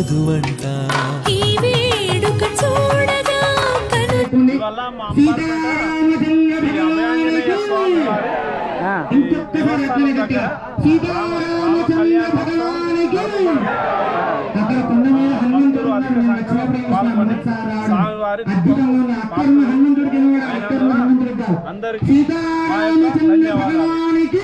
వధువంట ఈ వేడుక చూడగా కను ఇవాళ మా సీతారామచంద్ర భగవానికి ఇంకొక్కసారి అట్లనే గట్టిగా సీతారామచంద్ర భగవానికి అక్కడ కొండ మీద హనుమంతుడు ఉన్నాడు నేను వచ్చినప్పుడు ఏం చేసినా మొదటిసారి రావడం అద్భుతంగా ఉంది అక్కర్మ హనుమంతుడికి కూడా అక్కర్మ హనుమంతుడికి కాదు అందరికీ సీతారామచంద్ర భగవానికి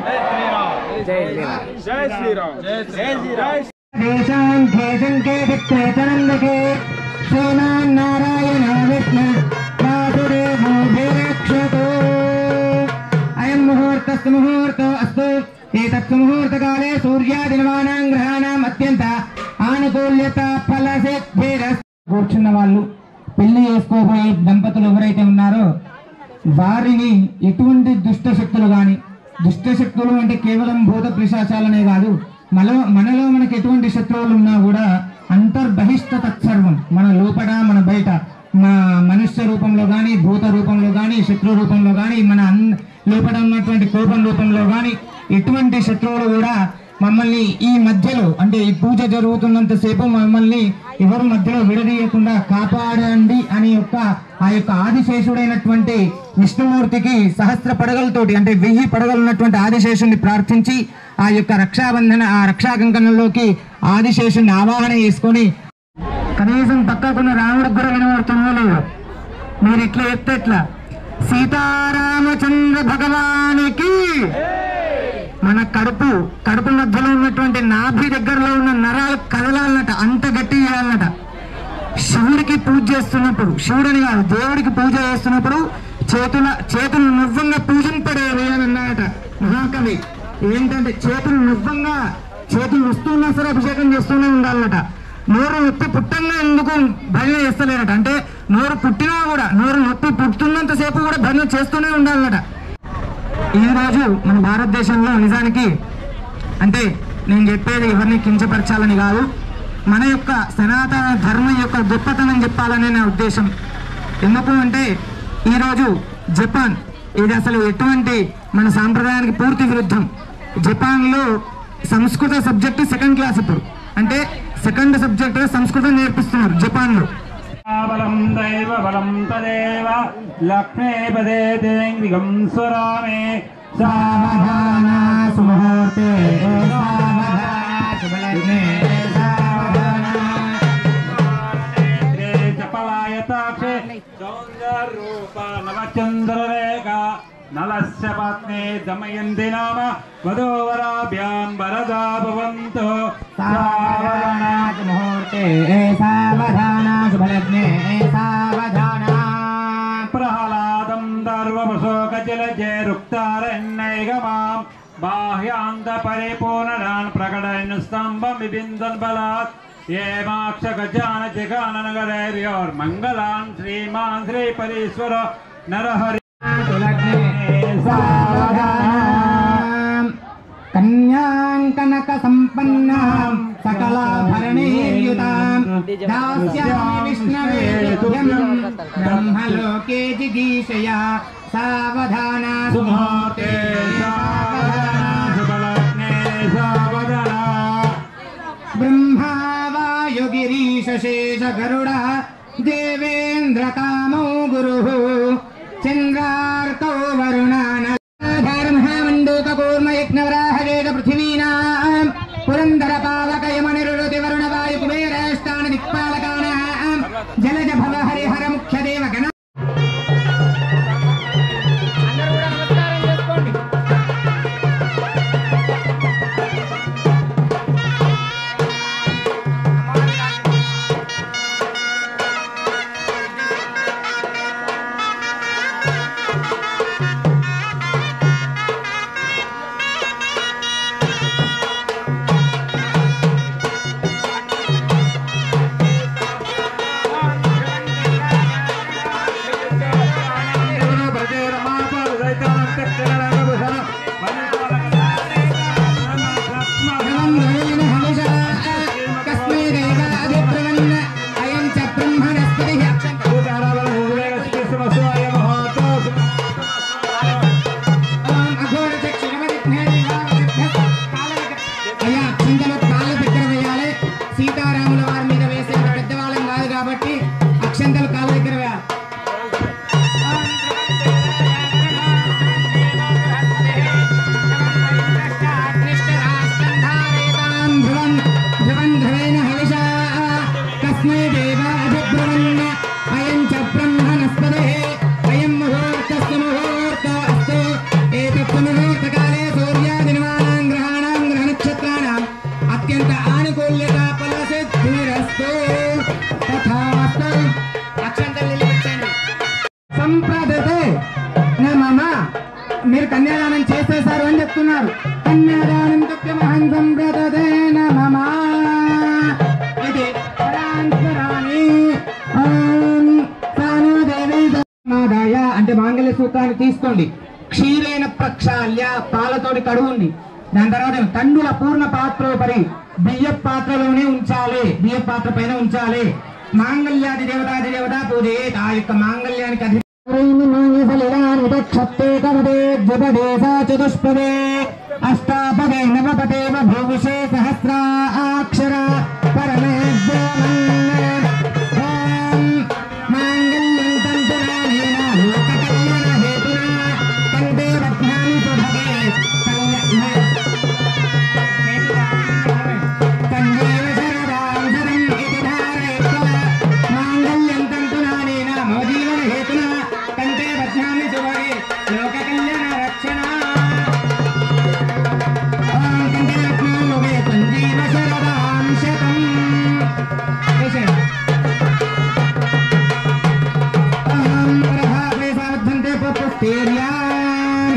జై శ్రీరామ్ జై శ్రీరామ్ దేశాన్ దేశంకే విక్రేతనందకే శ్రీమాన్ నారాయణ విష్ణు వాసుదేవో భిరక్షతో అయం ముహూర్తస్తు ముహూర్తో అస్తు ఏతత్సు ముహూర్తకాలే సూర్యాదినవానాం గ్రహాణం అత్యంత ఆనుకూల్యత ఫలసిద్ధిర కూర్చున్న వాళ్ళు పెళ్లి చేసుకోబోయే దంపతులు ఎవరైతే ఉన్నారో వారిని ఎటువంటి దుష్ట శక్తులు గాని దుష్ట శక్తులు అంటే కేవలం భూత పిశాచాలనే కాదు మనలో మనలో మనకి ఎటువంటి శత్రువులు ఉన్నా కూడా అంతర్బహిష్ట తత్సర్వం మన లోపల మన బయట మన మనుష్య రూపంలో కానీ భూత రూపంలో కానీ శత్రు రూపంలో కానీ మన అన్ లోపల ఉన్నటువంటి కోపం రూపంలో కానీ ఎటువంటి శత్రువులు కూడా మమ్మల్ని ఈ మధ్యలో అంటే ఈ పూజ జరుగుతున్నంత సేపు మమ్మల్ని ఎవరు మధ్యలో విడదీయకుండా కాపాడండి అని యొక్క ఆ యొక్క ఆదిశేషుడైనటువంటి విష్ణుమూర్తికి సహస్ర పడగలతోటి అంటే వెయ్యి పడగలు ఉన్నటువంటి ఆదిశేషుని ప్రార్థించి ఆ యొక్క రక్షాబంధన ఆ రక్షా కంకణంలోకి ఆదిశేషుని ఆవాహన చేసుకొని కనీసం పక్కకున్న రాముడికి కూడా వినబడుతున్నా లేదు మీరు ఇట్లా చెప్తే ఎట్లా సీతారామచంద్ర భగవానికి మన కడుపు కడుపు మధ్యలో ఉన్నటువంటి నాభి దగ్గరలో ఉన్న నరాలు కదలాలన్నట అంత గట్టి చేయాలన్నట శివుడికి పూజ చేస్తున్నప్పుడు శివుడిని కాదు దేవుడికి పూజ చేస్తున్నప్పుడు చేతుల చేతులు నువ్వంగా పూజింపడేవి అని అన్నాడట మహాకవి ఏంటంటే చేతులు నువ్వంగా చేతులు వస్తున్నా సరే అభిషేకం చేస్తూనే ఉండాలన్నట నోరు నొప్పి పుట్టంగా ఎందుకు భజన చేస్తలేరట అంటే నోరు పుట్టినా కూడా నోరు నొప్పి పుట్టున్నంత సేపు కూడా భజన చేస్తూనే ఉండాలన్నట ఈ రోజు మన భారతదేశంలో నిజానికి అంటే నేను చెప్పేది ఎవరిని కించపరచాలని కాదు మన యొక్క సనాతన ధర్మం యొక్క గొప్పతనం చెప్పాలనే నా ఉద్దేశం ఎందుకు అంటే ఈరోజు జపాన్ ఇది అసలు ఎటువంటి మన సాంప్రదాయానికి పూర్తి విరుద్ధం జపాన్లో సంస్కృత సబ్జెక్టు సెకండ్ క్లాస్ ఇప్పుడు అంటే సెకండ్ సబ్జెక్ట్ సంస్కృతం నేర్పిస్తున్నారు జపాన్లో బలం దైవ బలం తదేవ లక్ష్మీ పదే తేంద్రిగం స్వరామే సావధాన సుముహూర్తే సావధాన శుభలగ్నే చపలాయతాక్షే సౌందర్రూప నవచంద్రరేఖ నలస్య పత్ని దమయంతి నామ వధూవరాభ్యాం వరదా భవంతు సావధాన ముహూర్తే సావధాన శుభలగ్నే సావధాన ప్రహ్లాదం దర్వశోకజలజే రుక్తారణ్యైగమాం బాహ్యాంత పరిపూర్ణాన్ ప్రకటయన్ స్తంభం విబిందన్ బలాత్ ఏమాక్ష గజాన జగాన నగరైర్యోర్మంగళాన్ శ్రీమాన్ శ్రీ పరీశ్వర నరహరి కన్యాంకనక సంపన్నాం సకలాభరణైర్యుతాం దాస్యామి విష్ణవే తుభ్యం బ్రహ్మలోకే జిగీషయా సావధాన సుముహూర్తే శుభలగ్నే సావధాన బ్రహ్మా వాయుగిరీశ శేష గరుడ దేవేంద్ర కామౌ గురు చంద్రార్కౌ వరుణాన కూర్మయజ్ఞవరాహవేద పృథివీనాం పురందర పావక యమనిరుతి వరుణ వాయు కుబేరాష్టాన దిక్పాలకానాం జలజ భవ హరిహర ముఖ్య దేవ గణ చేస్తున్నారు కన్యాదానం తప్యమహం సంప్రదదేన మమ ఇది పరాంతరాణి ఓం తాను దేవి మాదాయ అంటే మాంగళ్య సూత్రాన్ని తీసుకోండి క్షీరైన ప్రక్షాళ్య పాలతోటి కడుగుండి దాని తర్వాత తండ్రుల పూర్ణ పాత్రోపరి బియ్య పాత్రలోనే ఉంచాలి బియ్య పాత్ర పైన ఉంచాలి మాంగళ్యాది దేవతాది దేవత పూజే ఆ యొక్క మాంగళ్యానికి అధి చతుష్పదే అష్టాపదే నవపదే భూవిషే సహస్రాక్షర పరమే మాంగళ్యం తంతురానేన లోకకళ్యాణ హేతునా కంటే రత్నాని సుభగే సంజీవ శరదాం శరం ఇతి ధారయత్వ మాంగళ్యం తంతునానేన మమ జీవన హేతునా కంటే రత్నాని సుభగే లోకకళ్యాణ రక్షణ ఓం కంటే రత్నాని సంజీవ శరదాం శతం వేసేయండి. అహం గ్రహాగ్రే సాధంతే పుస్తేర్యాన్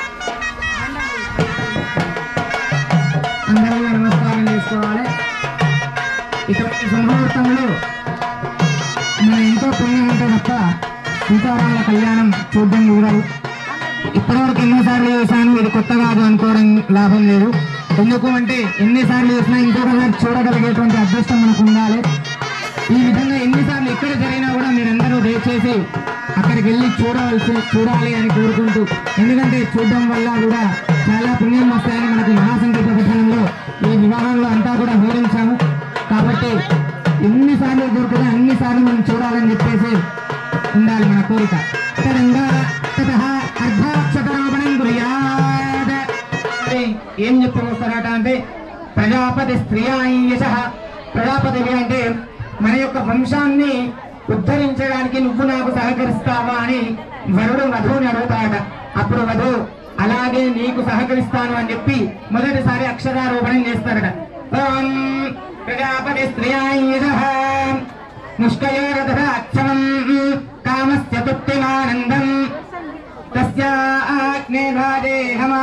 అందరూ నమస్కారం చేసుకోవాలి ఇటువంటి సంభావర్తంలో మన ఎంతో పుణ్యం ఉంటే తప్ప సీతారాముల కళ్యాణం చూడడం కుదరదు ఇప్పటివరకు ఎన్నోసార్లు చూశాను ఇది కొత్త కాదు అనుకోవడం లాభం లేదు ఎందుకు అంటే ఎన్నిసార్లు చూసినా ఇంకొకసారి చూడగలిగేటువంటి అదృష్టం మనకు ఉండాలి ఈ విధంగా ఎన్నిసార్లు ఎక్కడ జరిగినా కూడా మీరందరూ దయచేసి అక్కడికి వెళ్ళి చూడవలసి చూడాలి అని కోరుకుంటూ ఎందుకంటే చూడడం వల్ల కూడా చాలా పుణ్యం వస్తాయని మనకు మహాసంకల్ప పఠనంలో ఈ వివాహంలో అంతా కూడా వివరించాము కాబట్టి ఎన్నిసార్లు దొరికితే అన్నిసార్లు మనం చూడాలని చెప్పేసి ఉండాలి మన కోరిక తరంగా తతః అర్ధాక్షతరోపణం కుర్యాత్ మరి ఏం చెప్పబోస్తారట అంటే ప్రజాపతి స్త్రీయశ ప్రజాపతివి అంటే మన యొక్క వంశాన్ని ఉద్ధరించడానికి నువ్వు నాకు సహకరిస్తావా అని వరుడు వధువుని అడుగుతాడట అప్పుడు వధువు అలాగే నీకు సహకరిస్తాను అని చెప్పి మొదటిసారి అక్షరారోపణం చేస్తారట ఓం ప్రజాపతి స్త్రీయశ ముష్కయోరథ అక్షరం కామస్య తుప్తిమానందం తస్యాగ్నే భాదేహమా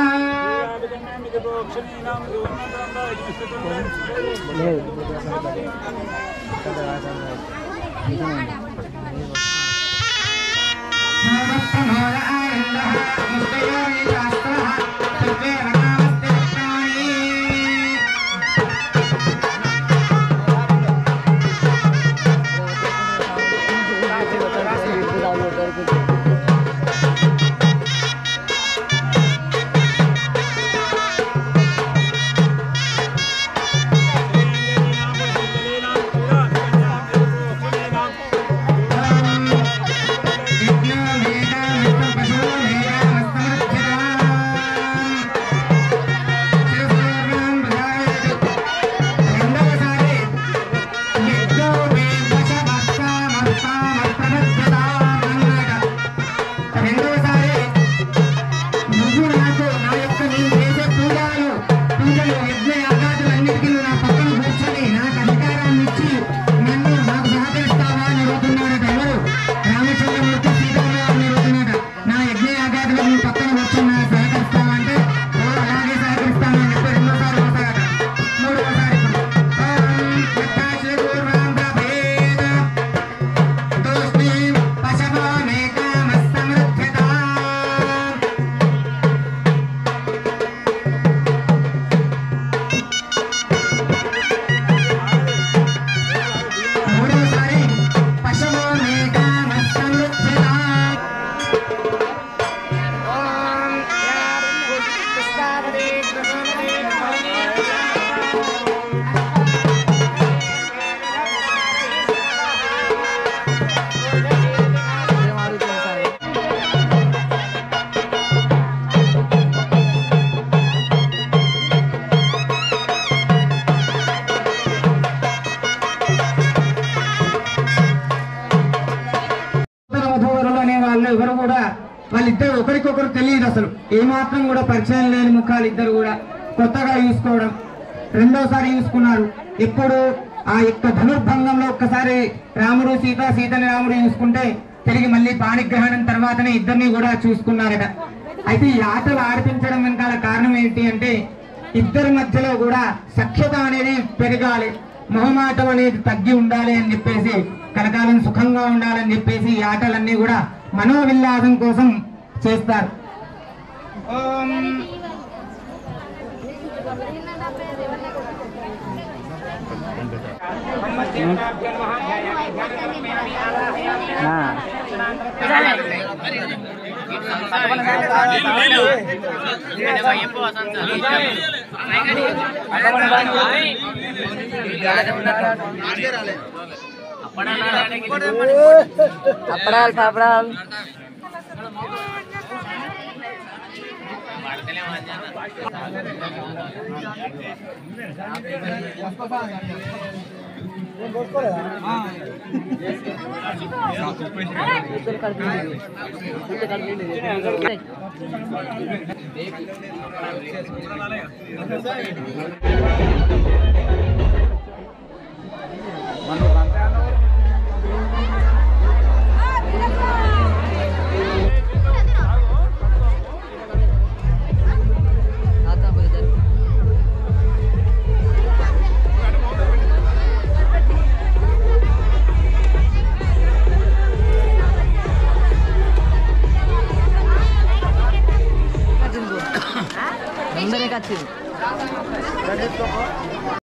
రెండవసారి నువ్వు నాకు నా యొక్క నేను చేసే పూజలు పూజలు యజ్ఞ యాగాదులు అన్నిటికీ నువ్వు నా పక్కన కూర్చొని నాకు అధికారాన్ని ఇచ్చి నన్ను నాకు సహకరిస్తావా అని అడుగుతున్నాడట ఎవరు రామచంద్రమూర్తి సీతారామని అడుగుతున్నాడట నా యజ్ఞ యాగాదులు నువ్వు పక్కన కూర్చొని నాకు సహకరిస్తావా అంటే "ఓ, అలాగే సహకరిస్తాను అని చెప్పి రెండోసారి వస్తాడట మూడవసారి ఓం యథాశ్రీపూర్వం ప్రభేద తూష్ణీం పశవమేకామస్తమృధ్యతాం మూడవసారి పశవో మేఘామస్తమృధ్యతాం ఓం యా పుష్పావతి కృష్ణవతి ఉత్తర వధూవరులు అనే వాళ్ళు ఎవరు కూడా వాళ్ళిద్దరు ఒకరికొకరు తెలియదు అసలు ఏమాత్రం కూడా పరిచయం లేని ముఖాలు ఇద్దరు కూడా కొత్తగా చూసుకోవడం రెండోసారి చూసుకున్నారు ఎప్పుడు ఆ యొక్క ధనుర్భంగంలో ఒక్కసారి రాముడు సీత సీతని రాముడు చూసుకుంటే తిరిగి మళ్ళీ పాణిగ్రహణం తర్వాతనే ఇద్దరిని కూడా చూసుకున్నారట అయితే ఈ ఆటలు ఆడిపించడం వెనకాల కారణం ఏంటి అంటే ఇద్దరి మధ్యలో కూడా సఖ్యత అనేది పెరగాలి మొహమాటం అనేది తగ్గి ఉండాలి అని చెప్పేసి కలకాలం సుఖంగా ఉండాలని చెప్పేసి ఈ ఆటలన్నీ కూడా మనోవిల్లాసం కోసం చేస్తారు ఓం అప్పడాలు పాపడాలు జై